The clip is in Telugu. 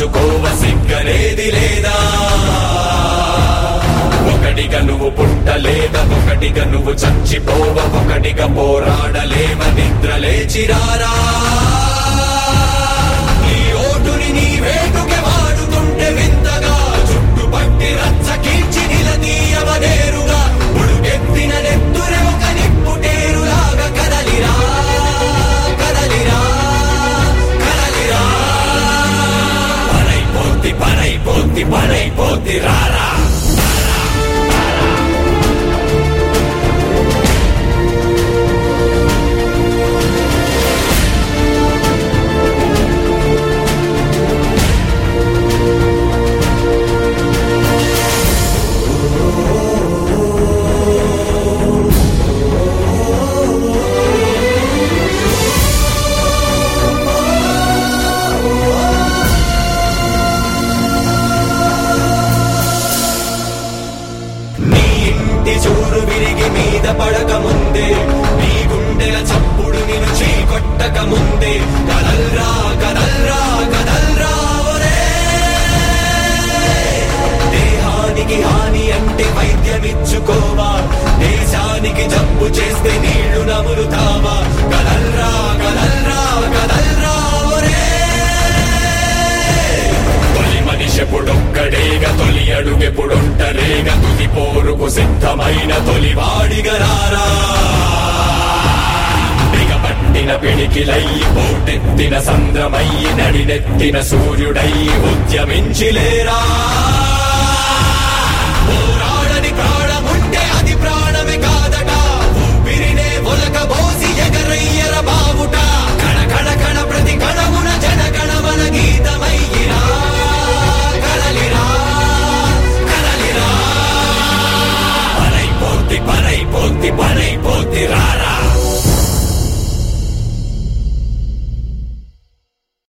మార్చుకోవ సిగ్గనేది లేదా ఒకటిగా నువ్వు పుట్టలేద ఒకటిగా నువ్వు చచ్చిపోవ ఒకటిగా పోరాడలేవ నిద్ర లేచిరారా నీ ఓటుని నీ వేటుకే వాడుతుంటే వింతగా చుట్టుపట్టి రచ్చ కీర్చి నిలదీయవ నేరుగా ఉడుకెత్తిన నెత్తురే ఒక నిప్పుటేరులాగా కదలిరా కదలిరా కదలిరా పనైపోద్ది పనైపోద్ది పనైపోద్ది రారా నీ ఇంటి చూరు విరిగి మీద పడక ముందే నీ గుండెల చప్పుడు నిన్ను చీకొట్టక ముందే కదల్రా కదల్రా కదల్రా ఒరే దేహానికి హాని అంటే వైద్యమిచ్చుకోవా దేశానికి జబ్బు చేస్తే నీళ్లు నములుతావా కదల్రా కదల్రా కదల్రా ఒరే తొలి మనిషెప్పుడొక్కడేగా తొలి అడుగెప్పుడొంటరేగా తుది పోరుకు సిద్ధమైన తొలి వాడిగరారా బిగపట్టిన పిడికిలయ్యి పోటెత్తిన సంద్రమయ్యి నడినెత్తిన సూర్యుడయ్యి ఉద్యమించిలేరా పోరాడని ప్రాణముంటే అది ప్రాణమే కాదట ఊపిరినే ఒలక బోసి ఎగరయ్యర బావుట కణ కణ కణ ప్రతి కణమున జన గణమన గీతమయ్యిరా కదలిరా కదలిరా పనైపోద్ది పనైపోద్ది పనై